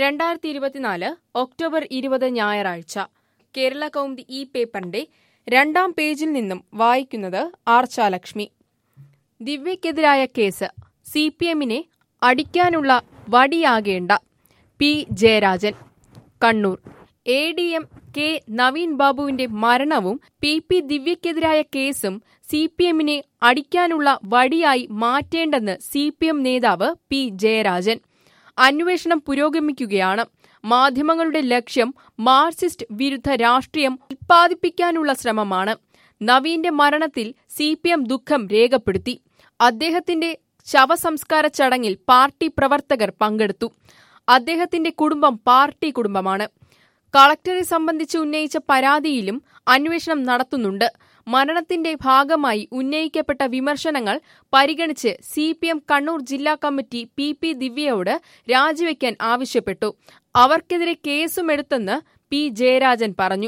രണ്ടായിരത്തി ഇരുപത്തിനാല് ഒക്ടോബർ ഇരുപത് ഞായറാഴ്ച കേരള കൗമുദി ഈ പേപ്പറിന്റെ രണ്ടാം പേജിൽ നിന്നും വായിക്കുന്നത് ആർച്ചാലക്ഷ്മി ദിവ്യക്കെതിരായ കേസ് സി പി എമ്മിനെ അടിക്കാനുള്ള വടിയാകേണ്ട P Jayarajan Kannur A D M K Naveen ബാബുവിന്റെ മരണവും പി പി ദിവ്യക്കെതിരായ കേസും സി പി എമ്മിനെ അടിക്കാനുള്ള വടിയായി മാറ്റേണ്ടെന്ന് സി പി എം നേതാവ് പി ജയരാജൻ അന്വേഷണം പുരോഗമിക്കുകയാണ് മാധ്യമങ്ങളുടെ ലക്ഷ്യം മാർക്സിസ്റ്റ് വിരുദ്ധ രാഷ്ട്രീയം ഉത്പാദിപ്പിക്കാനുള്ള ശ്രമമാണ് നവീന്റെ മരണത്തിൽ സി പി എം ദുഃഖം രേഖപ്പെടുത്തി അദ്ദേഹത്തിന്റെ ശവസംസ്കാര ചടങ്ങിൽ പാർട്ടി പ്രവർത്തകർ പങ്കെടുത്തു അദ്ദേഹത്തിന്റെ കുടുംബം പാർട്ടി കുടുംബമാണ് കളക്ടറെ സംബന്ധിച്ച് ഉന്നയിച്ച പരാതിയിലും അന്വേഷണം നടത്തുന്നുണ്ട് മരണത്തിന്റെ ഭാഗമായി ഉന്നയിക്കപ്പെട്ട വിമർശനങ്ങൾ പരിഗണിച്ച് സി പി എം കണ്ണൂർ ജില്ലാ കമ്മിറ്റി പി പി ദിവ്യയോട് രാജിവെക്കാൻ ആവശ്യപ്പെട്ടു അവർക്കെതിരെ കേസുമെടുത്തെന്ന് പി ജയരാജൻ പറഞ്ഞു